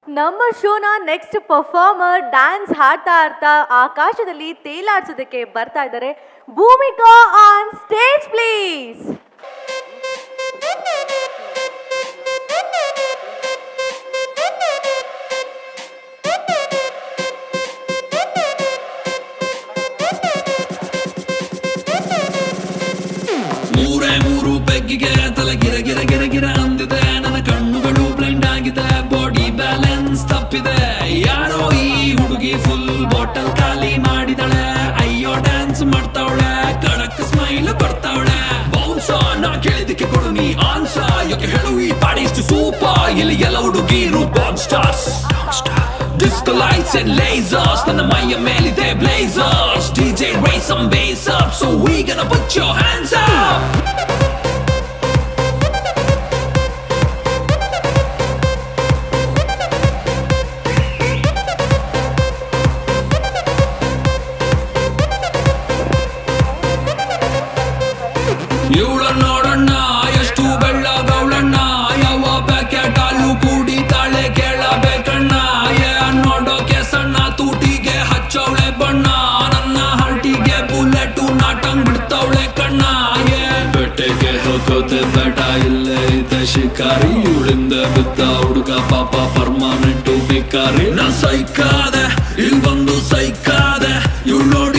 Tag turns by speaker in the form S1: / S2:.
S1: ನಮ್ಮ ಶೋನ next performer dance ಹಾಡ್ತಾ ಹಾಡ್ತಾ ಆಕಾಶದಲ್ಲಿ ತೇಲಾಡ್ಸೋದಕ್ಕೆ ಬರ್ತಾ ಇದ್ದಾರೆ ಭೂಮಿಕಾ ಆನ್ ಸ್ಟೇಜ್ ಪ್ಲೀಸ್
S2: ಮೂರೇ ಮೂರು ಬೆಗ್ಗಿಗೆ ತಲೆ ಗಿರ ಗಿರ ಗಿರ ಗಿರ ಅಂದಿದೆ ನನ್ನ ಕಣ್ಣುಗಳು ಬ್ಲೈಂಡ್ ಆಗಿದೆ ಬಾಡಿ ಬ್ಯಾಲೆನ್ಸ್ ತಪ್ಪಿದೆ ಯಾರೋ ಈ ಹುಡುಗಿ ಫುಲ್ ಬಾಟಲ್ ಖಾಲಿ ಮಾಡಿದಳೆ ಅಯ್ಯೋ ಡ್ಯಾನ್ಸ್ ಮಾಡ್ತಾವಳೆ ಕಡಕ್ ಸ್ಮೈಲ್ ಬರ್ತಾವಳೆ ಬೌನ್ಸ ನಾ ಕೇಳಿದಕ್ಕೆ ಕೊಡು ನೀ ಆನ್ಸ ಯಾಕೆ ಹೇಳು ಈ ಪಾಡಿ ಇಷ್ಟು ಸೂಪ ಇಲ್ಲಿ ಎಲ್ಲ ಹುಡುಗಿರು bomb stars Disco lights and lasers ನನ್ನ ಮೈಯ ಮೇಲಿದೆ blazers DJ raise some bass up so we gonna put your hands up ಇವಳ ನೋಡಣ್ಣ ಎಷ್ಟು ಬೆಳ್ಳಗವಳಣ್ಣ ಯಾವ ಪ್ಯಾಕೆಟ್ ಹಾಲು ಕುಡಿತಾಳೆ ಕೇಳಬೇಕಣ್ಣ ಏ ನೋಡೋಕೆ ಸಣ್ಣ ತೂಟಿಗೆ ಹಚ್ಚವಳೆ ಬಣ್ಣ ನನ್ನ ಹರ್ಟಿಗೆ ಬುಲೆಟು ನಾಟಂಗ್ ಬಿಡ್ತಾವಳೆ ಕಣ್ಣ ಏ ಬೆಟ್ಟೆಗೆ ಹೋಗೋದೆ ಬೇಡ ಇಲ್ಲೇ ಇದೆ ಶಿಕಾರಿ ಇವಳಿಂದ ಬಿದ್ದ ಹುಡುಗ ಪಾಪ ಪರ್ಮನೆಂಟು ಬೇಕಾರಿ ನಾ ಸೈಕಾದೆ ಇಲ್ ಬಂದು ಸೈಕಾದೆ ಇವಳು ನೋಡಿ